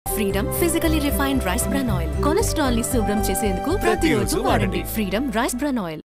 Freedom physically refined rice bran oil cholesterol ని శుభ్రం చేసేందుకు ప్రతిరోజు వాడండి ఫ్రీడమ్ రైస్ బ్రాన్ ఆయిల్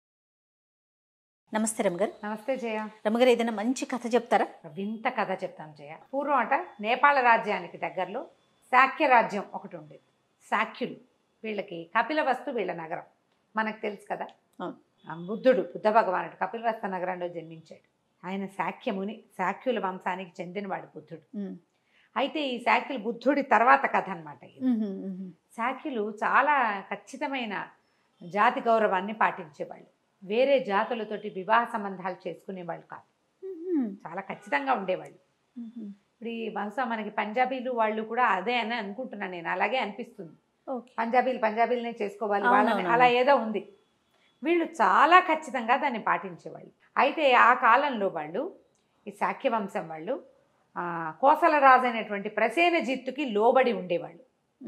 నమస్తే రమగారు నమస్తే జయ రమగారు ఏదైనా మంచి కథ చెప్తారా వింత కథ చెప్తాను జయ పూర్వం అట నేపాళ రాజ్యానికి దగ్గరలో శాక్య రాజ్యం ఒకటి ఉండేది శాక్యులు వీళ్ళకి కపిలవస్తు వీళ్ళ నగరం మనకు తెలుసు కదా అవును. ఆ బుద్ధుడు బుద్ధ భగవానుడు కపిలవస్తు నగరంలో జన్మించాడు ఆయన శాక్యముని శాక్యుల వంశానికి చెందినవాడు బుద్ధుడు అయితే ఈ శాక్యులు బుద్ధుడి తర్వాత కథ అనమాట ఇది శాక్యులు చాలా ఖచ్చితమైన జాతి గౌరవాన్ని పాటించేవాళ్ళు వేరే జాతులతోటి వివాహ సంబంధాలు చేసుకునేవాళ్ళు కాదు చాలా ఖచ్చితంగా ఉండేవాళ్ళు ఇప్పుడు ఈ బహుశా మనకి పంజాబీలు వాళ్ళు కూడా అదే అని అనుకుంటున్నాను నేను అలాగే అనిపిస్తుంది ఓకే పంజాబీలు పంజాబీలనే చేసుకోవాలి అవును, వాళ్ళని అవును. అలా ఏదో ఉంది వీళ్ళు చాలా ఖచ్చితంగా దాన్ని పాటించేవాళ్ళు అయితే ఆ కాలంలో వాళ్ళు ఈ శాక్య వంశం వాళ్ళు ఆ, కోసల రాజు అయినటువంటి ప్రసేనజిత్తుకి లోబడి ఉండేవాళ్ళు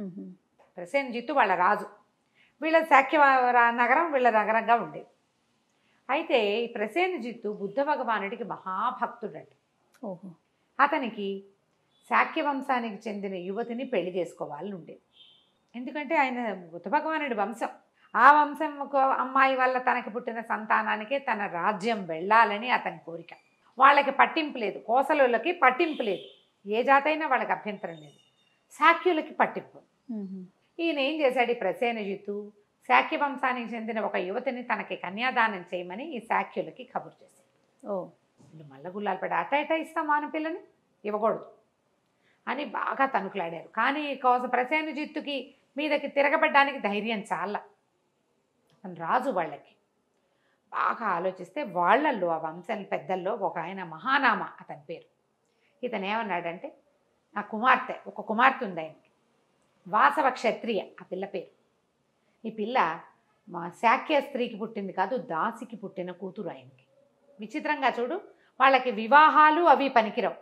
ప్రసేనజిత్తు వాళ్ళ రాజు వీళ్ళ శాక్య రా- నగరం వీళ్ళ నగరంగా ఉండేది అయితే ఈ ప్రసేనజిత్తు బుద్ధ భగవానుడికి మహాభక్తుడట ఓహో అతనికి శాక్య వంశానికి చెందిన యువతిని పెళ్లి చేసుకోవాలని ఉండేది ఎందుకంటే ఆయన బుద్ధ భగవానుడి వంశం ఆ వంశం ఒక అమ్మాయి వల్ల తనకి పుట్టిన సంతానానికే తన రాజ్యం వెళ్ళాలని అతని కోరిక వాళ్ళకి పట్టింపు లేదు కోసలులకి పట్టింపు లేదు ఏ జాతైనా వాళ్ళకి అభ్యంతరం లేదు శాక్యులకి పట్టింపు ఈయన ఏం చేశాడు ఈ ప్రసేనజిత్తు శాక్య వంశానికి చెందిన ఒక యువతిని తనకి కన్యాదానం చేయమని ఈ శాక్యులకి కబురు చేశాడు ఓ వీళ్ళు మల్ల గుల్లాలు పడి అట్ట ఇట్ట ఇస్తాం మానపిల్లని ఇవ్వకూడదు అని బాగా తణుకులాడారు కానీ కోస ప్రసేనజిత్తుకి మీదకి తిరగబడ్డానికి ధైర్యం చాలా అతను రాజు వాళ్ళకి బాగా ఆలోచిస్తే వాళ్ళల్లో ఆ వంశం పెద్దల్లో ఒక ఆయన మహానామ అతని పేరు ఇతను ఏమన్నాడంటే నా కుమార్తె ఒక కుమార్తె ఉంది ఆయనకి వాసవ క్షత్రియ ఆ పిల్ల పేరు ఈ పిల్ల మా శాక్య స్త్రీకి పుట్టింది కాదు దాసికి పుట్టిన కూతురు ఆయనకి విచిత్రంగా చూడు వాళ్ళకి వివాహాలు అవి పనికిరావు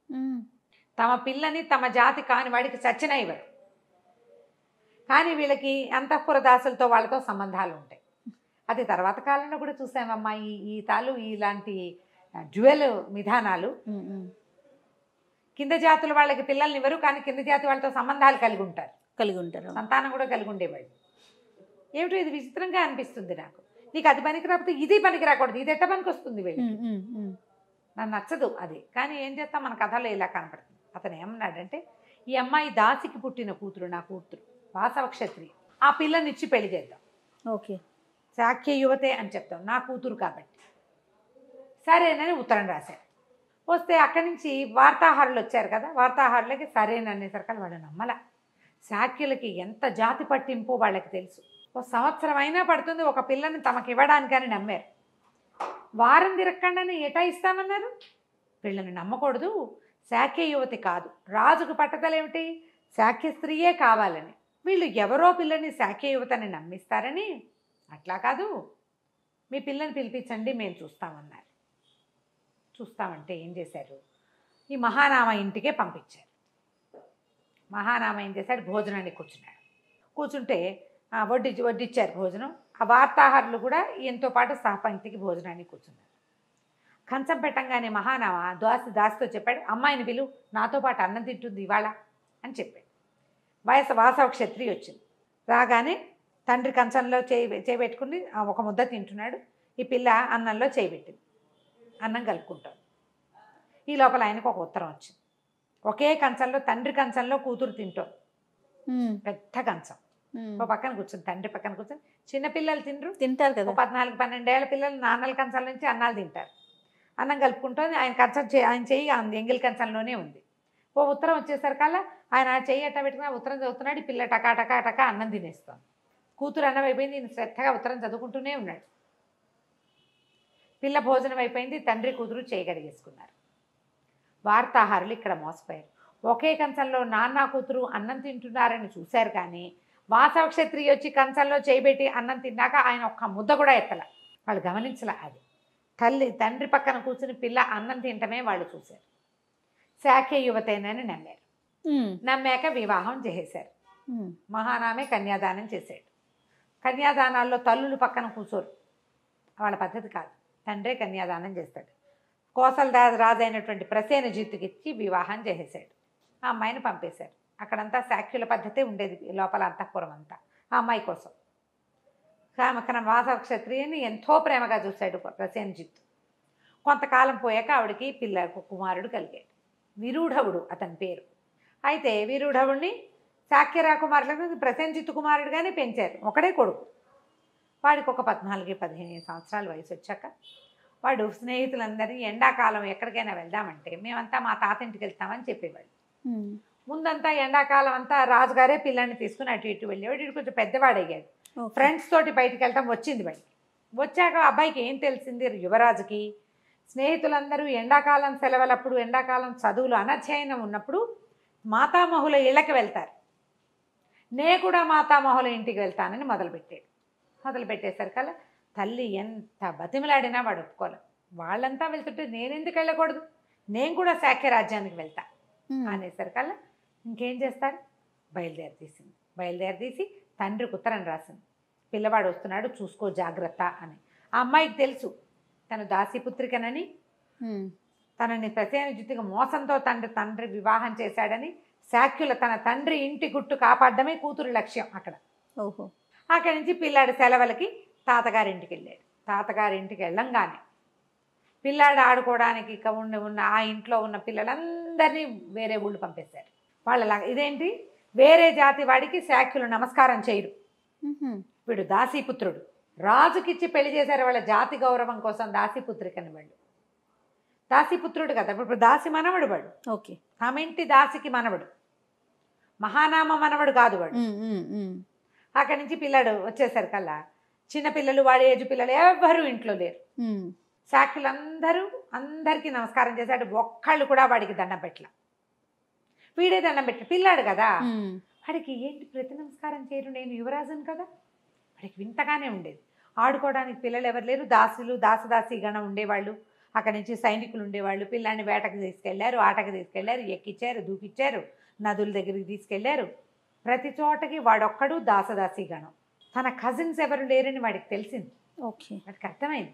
తమ పిల్లని తమ జాతి కాని వాడికి చచ్చిన ఇవ్వరు కానీ వీళ్ళకి అంతఃపుర దాసులతో వాళ్ళతో సంబంధాలు ఉంటాయి అది తర్వాత కాలంలో కూడా చూసామమ్మా ఈ ఈ తాలు ఇలాంటి డ్యువెల్ విధానాలు కింద జాతుల వాళ్ళకి పిల్లల్ని ఇవ్వరు కానీ కింద జాతి వాళ్ళతో సంబంధాలు కలిగి ఉంటారు కలిగి ఉంటారు సంతానం కూడా కలిగి ఉండేవాళ్ళు ఏమిటో ఇది విచిత్రంగా అనిపిస్తుంది నాకు నీకు అది పనికి రాకపోతే ఇది పనికి రాకూడదు ఇది ఎట్ట పనికి వస్తుంది వీళ్ళు నాకు నచ్చదు అది కానీ ఏం చేస్తాం మన కథలో ఇలా కనపడుతుంది అతను ఏమన్నాడంటే ఈ అమ్మాయి దాసికి పుట్టిన కూతురు నా కూతురు వాసవ క్షత్రియ ఆ పిల్లని ఇచ్చి పెళ్లి చేద్దాం ఓకే శాఖ్య యువతే అని చెప్తాం నా కూతురు కాబట్టి సరేనని ఉత్తరం రాశారు వస్తే అక్కడి నుంచి వార్తాహారులు వచ్చారు కదా వార్తాహారులకి సరేననేసరికి వాళ్ళు నమ్మల శాఖ్యులకి ఎంత జాతి పట్టింపో వాళ్ళకి తెలుసు ఒక సంవత్సరం అయినా పడుతుంది ఒక పిల్లని తమకి ఇవ్వడానికని నమ్మారు వారం తిరగకుండానే ఎటా ఇస్తామన్నారు వీళ్ళని నమ్మకూడదు శాఖ్య యువతి కాదు రాజుకు పట్టదల ఏమిటి శాఖ్య స్త్రీయే కావాలని వీళ్ళు ఎవరో పిల్లని శాఖ్య యువతని నమ్మిస్తారని అట్లా కాదు మీ పిల్లని పిలిపించండి మేము చూస్తామన్నారు చూస్తామంటే ఏం చేశారు ఈ మహానామ ఇంటికే పంపించారు మహానామ ఏం చేశాడు భోజనానికి కూర్చున్నాడు కూర్చుంటే ఆ, వడ్డి వడ్డిచ్చారు భోజనం ఆ వార్తాహారులు కూడా ఈయనతో పాటు సహపంక్తికి భోజనానికి కూర్చున్నారు కంచం పెట్టంగానే మహానామ దాసి దాసితో చెప్పాడు అమ్మాయిని పిలు నాతో పాటు అన్నం తింటుంది ఇవాళ అని చెప్పాడు వయసు వాసవ క్షత్రియ వచ్చింది రాగానే తండ్రి కంచంలో చేయి చేయబెట్టుకుని ఆ ఒక ముద్ద తింటున్నాడు ఈ పిల్ల అన్నంలో చేయబెట్టింది అన్నం కలుపుకుంటాడు ఈ లోపల ఆయనకు ఒక ఉత్తరం వచ్చింది ఒకే కంచంలో తండ్రి కంచంలో కూతురు తింటాం పెద్ద కంచం ఓ పక్కన కూర్చుంది తండ్రి పక్కన కూర్చొని చిన్నపిల్లలు తినరు తింటారు ఓ కదా పద్నాలుగు పన్నెండేళ్ల పిల్లలు నాన్నల కంచాల నుంచి అన్నాలు తింటారు అన్నం కలుపుకుంటుంది ఆయన కంచం చే ఆయన చెయ్యి ఆ ఎంగిల్ కంచంలోనే ఉంది ఓ ఉత్తరం వచ్చేసరికల్లా ఆయన ఆ చెయ్యి అట్ట పెట్టుకుని ఆ ఉత్తరం చదువుతున్నాడు ఈ పిల్ల టకా టకా టకా అన్నం తినేస్తాం కూతురు అన్నం అయిపోయింది ఈయన శ్రద్ధగా ఉత్తరం చదువుకుంటూనే ఉన్నాడు పిల్ల భోజనం అయిపోయింది తండ్రి కూతురు చేయగడిగేసుకున్నారు వార్తాహారులు ఇక్కడ మోసపోయారు ఒకే కంచంలో నాన్న కూతురు అన్నం తింటున్నారని చూశారు కానీ వాసవ క్షత్రియ వచ్చి కంచంలో చేయబెట్టి అన్నం తిన్నాక ఆయన ఒక్క ముద్ద కూడా ఎత్తల వాళ్ళు గమనించలే అది తల్లి తండ్రి పక్కన కూర్చుని పిల్ల అన్నం తింటమే వాళ్ళు చూశారు శాఖ్య యువతేనని నమ్మారు నమ్మాక వివాహం చేసేశారు మహానామే కన్యాదానం చేశాడు కన్యాదానాల్లో తల్లులు పక్కన కూర్చోరు వాళ్ళ పద్ధతి కాదు తండ్రే కన్యాదానం చేస్తాడు కోసల రా- రాజు అయినటువంటి ప్రసేనజిత్తుకి ఇచ్చి వివాహం చేసేశాడు ఆ అమ్మాయిని పంపేశారు అక్కడంతా శాక్యుల పద్ధతే ఉండేది లోపల అంతఃపురం అంతా ఆ అమ్మాయి కోసం కామకన వాసవ క్షత్రియుని ఎంతో ప్రేమగా చూశాడు ప్రసేన్జిత్ కొంతకాలం పోయాక ఆవిడకి పిల్ల కుమారుడు కలిగాడు విరూఢవుడు అతని పేరు అయితే విరూఢవుడిని శాక్యరా కుమారులకు ప్రసేన్జిత్ కుమారుడుగానే పెంచారు ఒకడే కొడుకు వాడికి ఒక పద్నాలుగు పదిహేను సంవత్సరాల వయసు వచ్చాక వాడు స్నేహితులందరినీ ఎండాకాలం ఎక్కడికైనా వెళ్దామంటే మేమంతా మా తాతింటికి వెళ్తామని చెప్పేవాడు ఉమ్. ముందంతా ఎండాకాలం అంతా రాజుగారే పిల్లాన్ని తీసుకుని అటు ఇటు వెళ్ళేవాడు ఇటు కొంచెం పెద్దవాడు అయ్యాడు ఓకే. ఫ్రెండ్స్ తోటి బయటికి వెళ్ళటం వచ్చింది బయటికి వచ్చాక అబ్బాయికి ఏం తెలిసింది యువరాజుకి స్నేహితులందరూ ఎండాకాలం సెలవులప్పుడు ఎండాకాలం చదువులు అనధ్యయనం ఉన్నప్పుడు మాతామహుల ఇళ్ళకి వెళ్తారు నే కూడా మాతామహుల ఇంటికి వెళ్తానని మొదలుపెట్టాడు మొదలు పెట్టేసరికల్లా తల్లి ఎంత బతిమలాడినా వాడు ఒప్పుకోలే వాళ్ళంతా వెళ్తుంటే నేను ఎందుకు వెళ్ళకూడదు నేను కూడా శాఖ్య రాజ్యానికి వెళ్తా ఉమ్. అనేసరికల్లా ఇంకేం చేస్తారు బయలుదేరి తీసింది బయలుదేరి తీసి తండ్రికి ఉత్తరం రాసింది పిల్లవాడు వస్తున్నాడు చూసుకో జాగ్రత్త అని ఆ అమ్మాయికి తెలుసు తను దాసీపుత్రికనని ఉమ్. తనని ప్రసేనజిత్తుగా మోసంతో తండ్రి తండ్రి వివాహం చేశాడని శాక్యుల తన తండ్రి ఇంటి గుట్టు కాపాడడమే కూతురు లక్ష్యం అక్కడ ఓహో అక్కడి నుంచి పిల్లాడు సెలవులకి తాతగారింటికి వెళ్ళాడు తాతగారింటికి వెళ్ళంగానే పిల్లాడు ఆడుకోవడానికి ఇక ఉండి ఉన్న ఆ ఇంట్లో ఉన్న పిల్లలందరినీ వేరే ఊళ్ళు పంపేశారు వాళ్ళలా ఇదేంటి వేరే జాతి వాడికి శాఖ్యులు నమస్కారం చేయరు ఉహు. వీడు దాసీపుత్రుడు రాజుకిచ్చి పెళ్లి చేశారు వాళ్ళ జాతి గౌరవం కోసం దాసీపుత్రికని వాళ్ళు దాసీపుత్రుడు కదా ఇప్పుడు దాసి మనవడు వాడు ఓకే తమింటి దాసికి మనవడు మహానామ మనవడు కాదు వాడు ఉమ్, ఉమ్, ఉమ్. అక్కడి నుంచి పిల్లాడు వచ్చేసరికల్లా చిన్నపిల్లలు వాడి ఏజ్ పిల్లలు ఎవ్వరూ ఇంట్లో లేరు ఉమ్. శాఖలందరూ అందరికీ నమస్కారం చేశాడు ఒక్కళ్ళు కూడా వాడికి దండం పెట్టల వీడే దండం పెట్టి పిల్లాడు కదా ఉమ్. వాడికి ఏంటి ప్రతి నమస్కారం చేయరు నేను యువరాజును కదా వాడికి వింతగానే ఉండేది ఆడుకోవడానికి పిల్లలు ఎవరు లేరు దాసులు దాసదాసి గణం ఉండేవాళ్ళు అక్కడి నుంచి సైనికులు ఉండేవాళ్ళు పిల్లాన్ని వేటకు తీసుకెళ్లారు ఆటకు తీసుకెళ్లారు ఎక్కిచ్చారు దూకిచ్చారు నదుల దగ్గరికి తీసుకెళ్లారు ప్రతి చోటకి వాడొక్కడు దాసదాసి గణం తన కజిన్స్ ఎవరు లేరని వాడికి తెలిసింది ఓకే వాడికి అర్థమైంది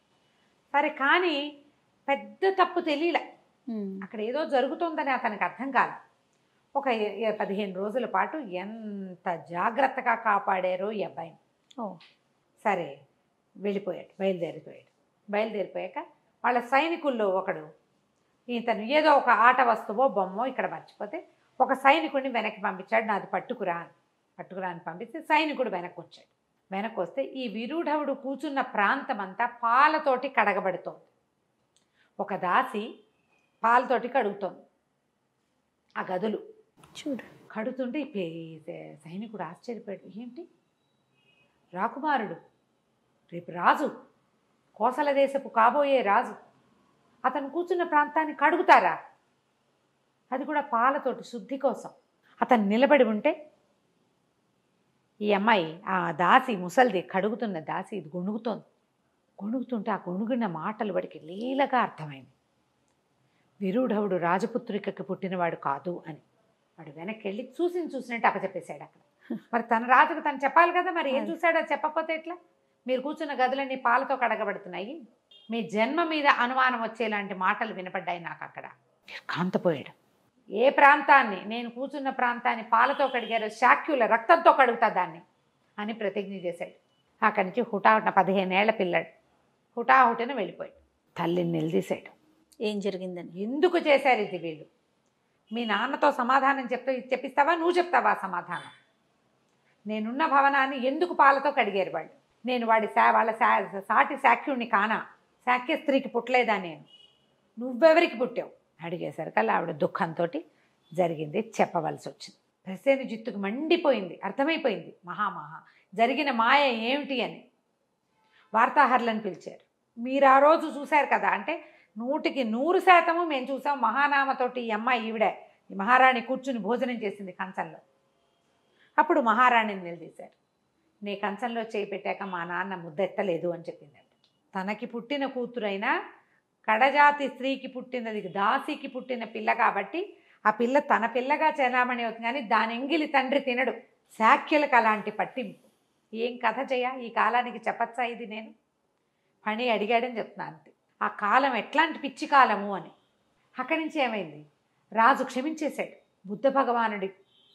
సరే కానీ పెద్ద తప్పు తెలియలే ఉమ్. అక్కడ ఏదో జరుగుతుందని అతనికి అర్థం కాదు ఒక ఎ- ఎ- పదిహేను రోజుల పాటు ఎంత జాగ్రత్తగా కాపాడారో ఈ అబ్బాయిని ఓ సరే వెళ్ళిపోయాడు బయలుదేరిపోయాడు బయలుదేరిపోయాక వాళ్ళ సైనికుల్లో ఒకడు ఇతను ఏదో ఒక ఆట వస్తువో బొమ్మో ఇక్కడ మర్చిపోతే ఒక సైనికుడిని వెనక్కి పంపించాడు నాది పట్టుకురా అని పట్టుకురా అని పంపిస్తే సైనికుడు వెనక్కి వచ్చాడు వెనక్కి వస్తే ఈ విరూఢవుడు కూర్చున్న ప్రాంతం అంతా పాలతోటి కడగబడుతోంది ఒక దాసి పాలతోటి కడుగుతోంది ఆ గదులు చూడు కడుతుంటే ఈ పే- సైనికుడు ఆశ్చర్యపోయాడు ఏంటి రాకుమారుడు రేపు రాజు కోసల దేశపు కాబోయే రాజు అతను కూర్చున్న ప్రాంతాన్ని కడుగుతారా అది కూడా పాలతోటి శుద్ధి కోసం అతను నిలబడి ఉంటే ఈ అమ్మాయి ఆ దాసి ముసల్ది కడుగుతున్న దాసి ఇది గొణుగుతోంది గొణుగుతుంటే ఆ గొణుగున్న మాటలు వాడికి లీలగా అర్థమైంది విరూఢవుడు రాజపుత్రికకి పుట్టినవాడు కాదు అని వాడు వెనక్కి వెళ్ళి చూసి చూసినట్టు అప్పచెప్పేశాడు అక్కడ మరి తన రాజుకు తను చెప్పాలి కదా మరి ఏం చూశాడో చెప్పకపోతే ఎట్లా మీరు కూర్చున్న గదులన్నీ పాలతో కడగబడుతున్నాయి మీ జన్మ మీద అనుమానం వచ్చేలాంటి మాటలు వినపడ్డాయి నాకు అక్కడ కాంతపోయాడు ఏ ప్రాంతాన్ని నేను కూర్చున్న ప్రాంతాన్ని పాలతో కడిగారో శాక్యుల రక్తంతో కడుగుతా దాన్ని అని ప్రతిజ్ఞ చేశాడు అక్కడి నుంచి హుటాహుటిన పదిహేనేళ్ల పిల్లాడు హుటాహుటిన వెళ్ళిపోయాడు తల్లిని నిలదీశాడు ఏం జరిగిందని ఎందుకు చేశారు ఇది వీళ్ళు మీ నాన్నతో సమాధానం చెప్తే చెప్పిస్తావా నువ్వు చెప్తావా సమాధానం నేనున్న భవనాన్ని ఎందుకు పాలతో కడిగారు వాళ్ళు నేను వాడి సా వాళ్ళ సా సాటి శాఖ్యుణ్ణి కానా శాఖ్య స్త్రీకి పుట్టలేదా నేను నువ్వెవరికి పుట్టావు అడిగేసరికల్లా ఆవిడ దుఃఖంతో జరిగింది చెప్పవలసి వచ్చింది ప్రసేను జిత్తుకు మండిపోయింది అర్థమైపోయింది మహామహా జరిగిన మాయ ఏమిటి అని వార్తాహర్లను పిలిచారు మీరు ఆ రోజు చూశారు కదా అంటే నూటికి నూరు శాతము మేము చూసాం మహానామతోటి ఈ అమ్మాయి ఈవిడే ఈ మహారాణి కూర్చుని భోజనం చేసింది కంచంలో అప్పుడు మహారాణిని నిలదీశారు నీ కంచంలో చేయి పెట్టాక మా నాన్న ముద్దెత్తలేదు అని చెప్పిందంట తనకి పుట్టిన కూతురైనా కడజాతి స్త్రీకి పుట్టినది దాసికి పుట్టిన పిల్ల కాబట్టి ఆ పిల్ల తన పిల్లగా చెలామణి అవుతుంది కానీ దాని ఎంగిలి తండ్రి తినడు శాఖ్యులకు అలాంటి పట్టింపు ఏం కథ చేయ ఈ కాలానికి చెప్పచ్చా ఇది నేను పని అడిగాడని చెప్తున్నాను అంతే ఆ కాలం ఎట్లాంటి పిచ్చి కాలము అని అక్కడి నుంచి ఏమైంది రాజు క్షమించేశాడు బుద్ధ భగవానుడి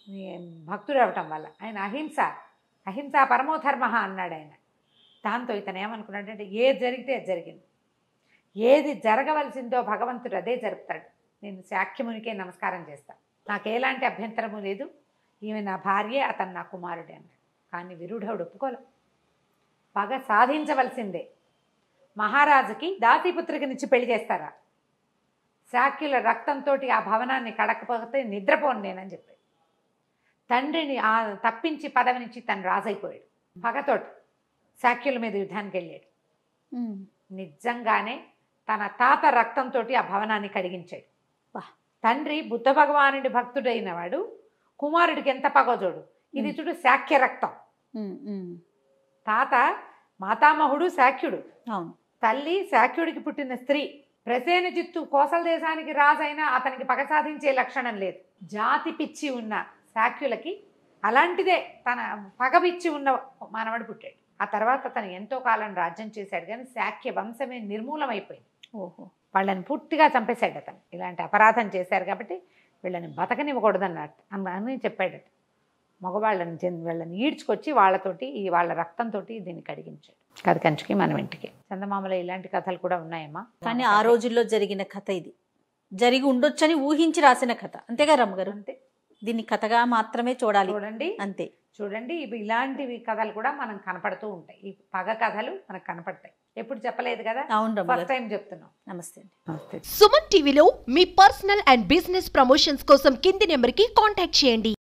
భక్తుడు అవటం వల్ల ఆయన అహింస అహింస పరమోధర్మ అన్నాడు ఆయన దాంతో ఇతను ఏమనుకున్నాడంటే ఏది జరిగితే అది జరిగింది ఏది జరగవలసిందో భగవంతుడు అదే జరుపుతాడు నేను శాఖ్యమునికే నమస్కారం చేస్తాను నాకు ఎలాంటి అభ్యంతరము లేదు ఈమె నా భార్యే అతను నా కుమారుడే అన్నాడు కానీ విరుఢుడు ఒప్పుకోలే పగ సాధించవలసిందే మహారాజుకి దాసీపుత్రికనిచ్చి పెళ్లి చేస్తారా శాక్యుల రక్తంతో ఆ భవనాన్ని కడకపోతే నిద్రపోను నేనని చెప్పాడు తండ్రిని ఆ తప్పించి పదవి నుంచి తను రాజైపోయాడు పగతోటి శాక్యుల మీద యుద్ధానికి వెళ్ళాడు ఉమ్. నిజంగానే తన తాత రక్తంతో ఆ భవనాన్ని కడిగించాడు వా. తండ్రి బుద్ధ భగవానుడి భక్తుడైన వాడు కుమారుడికి ఎంత పగోజోడు ఇది చూడు శాక్య రక్తం ఉమ్, ఉమ్. తాత మాతామహుడు శాక్యుడు అవును తల్లి శాక్యుడికి పుట్టిన స్త్రీ ప్రసేనజిత్తు కోసల దేశానికి రాజైనా అతనికి పగ సాధించే లక్షణం లేదు జాతి పిచ్చి ఉన్న శాక్యులకి అలాంటిదే తన పగ పిచ్చి ఉన్న మానవుడు పుట్టాడు ఆ తర్వాత తను ఎంతో కాలం రాజ్యం చేశాడు కానీ శాక్య వంశమే నిర్మూలమైపోయింది ఓహో వాళ్ళని పూర్తిగా చంపేశాడు అతను ఇలాంటి అపరాధం చేశారు కాబట్టి వీళ్ళని బతకనివ్వకూడదన్నట్టు అన్న- అని చెప్పాడట మగవాళ్ళని జన్ వీళ్ళని ఈడ్చుకొచ్చి వాళ్ళతోటి ఈ వాళ్ళ రక్తంతో దీన్ని కడిగించాడు కథ కంచుకి మనం ఇంటికి చందమామలో ఇలాంటి కథలు కూడా ఉన్నాయమ్మా కానీ ఆ రోజుల్లో జరిగిన కథ ఇది జరిగి ఉండొచ్చని ఊహించి రాసిన కథ అంతేగా రమ్మగారు అంతే దీన్ని కథగా మాత్రమే చూడాలి చూడండి అంతే చూడండి ఇవి ఇలాంటివి కథలు కూడా మనం కనపడుతూ ఉంటాయి ఈ పగ కథలు మనకు కనపడతాయి ఎప్పుడు చెప్పలేదు కదా అవును ఫస్ట్ రమ్మగారు టైం చెప్తున్నాం నమస్తే అండి నమస్తే సుమన్ టీవీలో మీ పర్సనల్ అండ్ బిజినెస్ ప్రమోషన్స్ కోసం కింది నెంబర్కి కాంటాక్ట్ చేయండి